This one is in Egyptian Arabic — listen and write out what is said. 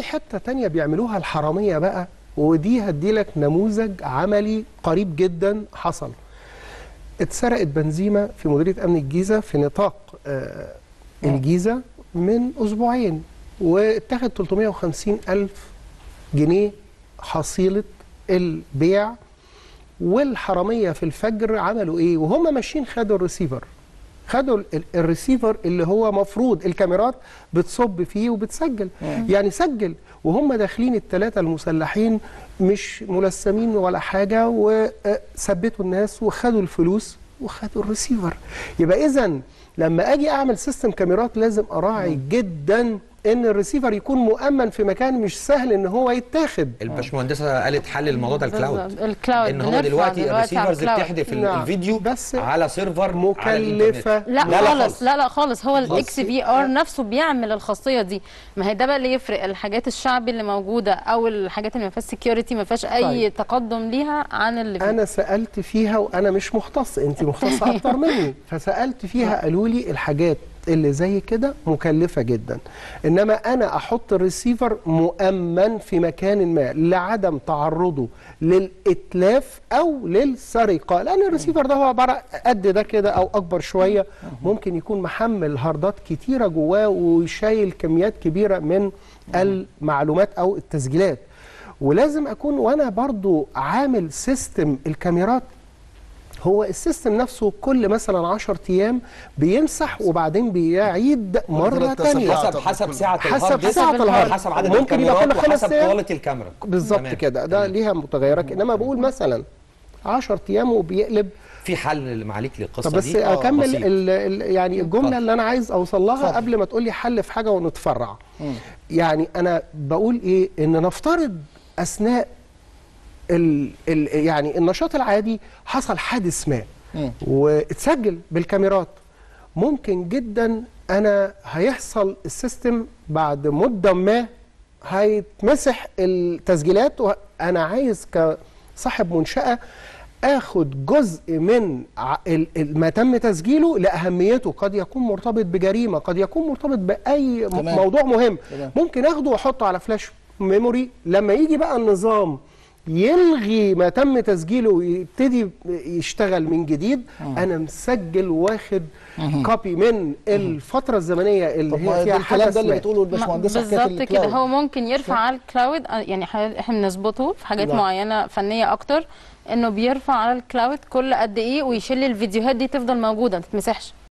في حته تانية بيعملوها الحراميه بقى ودي هديلك نموذج عملي قريب جدا حصل اتسرقت بنزيمه في مديريه امن الجيزه في نطاق آه الجيزه من اسبوعين واتخذ 350 الف جنيه حصيله البيع والحراميه في الفجر عملوا ايه وهم ماشيين خدوا الريسيفر خدوا ال- ال- الريسيفر اللي هو مفروض الكاميرات بتصب فيه وبتسجل يعني سجل وهم داخلين الثلاثه المسلحين مش ملثمين ولا حاجه وثبتوا الناس وخدوا الفلوس وخدوا الريسيفر يبقى اذا لما اجي اعمل سيستم كاميرات لازم اراعي جدا ان الريسيفر يكون مؤمن في مكان مش سهل ان هو يتاخد الباشمهندسه قالت حل الموضوع ده الكلاود بالظبط. الكلاود ان هو بنرفع دلوقتي دلوقتي على الريسيفرز الكلاود. بتحذف ال- نعم. الفيديو بس على سيرفر على مكلفة. الإنترنت. لا, خالص خالص. لا لا خالص هو الاكس بصي. في ار نفسه بيعمل الخاصيه دي ما هي ده بقى اللي يفرق الحاجات الشعبي اللي موجوده او الحاجات اللي ما فيهاش سكيورتي ما فيهاش اي طيب. تقدم ليها عن اللي فيه انا سالت فيها وانا مش مختص انت مختصه اكتر مني فسالت فيها قالوا لي الحاجات اللي زي كده مكلفه جدا انما انا احط الريسيفر مؤمن في مكان ما لعدم تعرضه للاتلاف او للسرقه لان الريسيفر ده هو عباره قد ده كده او اكبر شويه ممكن يكون محمل هاردات كتيره جواه وشايل كميات كبيره من المعلومات او التسجيلات ولازم اكون وانا برضو عامل سيستم الكاميرات هو السيستم نفسه كل مثلا 10 ايام بيمسح وبعدين بيعيد مره ثلاث تانية تصفيات. حسب حسب ساعه حسب الهارد ديسك ساعة الهارد. حسب عدد ممكن يبقى الكاميرات كل خمس وحسب أيام. كواليتي الكاميرا بالظبط تمام. كده ده تمام. ليها متغيرات انما بقول مثلا 10 ايام وبيقلب في حل معاليك للقصه طب بس دي آه، اكمل بسيط. ال ال يعني الجمله اتفضل. اللي انا عايز اوصل لها اتفضل. قبل ما تقول لي حل في حاجه ونتفرع يعني انا بقول ايه ان نفترض اثناء ال ال يعني النشاط العادي حصل حادث ما مم. واتسجل بالكاميرات ممكن جدا انا هيحصل السيستم بعد مده ما هيتمسح التسجيلات وانا عايز كصاحب منشاه اخد جزء من ع- ال- ال- ما تم تسجيله لاهميته قد يكون مرتبط بجريمه قد يكون مرتبط باي م- تمام. موضوع مهم تمام. ممكن اخده واحطه على فلاش ميموري لما يجي بقى النظام يلغي ما تم تسجيله ويبتدي يشتغل من جديد انا مسجل واخد كوبي من الفتره الزمنيه اللي طب ما هي ده فيها الكلام حدث ده اللي ما. بتقوله الباشمهندسه حكايه بالظبط كده الكلاود. هو ممكن يرفع على الكلاود آه، يعني ح- احنا بنظبطه في حاجات نعم. معينه فنيه اكتر انه بيرفع على الكلاود كل قد ايه ويشيل الفيديوهات دي تفضل موجوده ما تتمسحش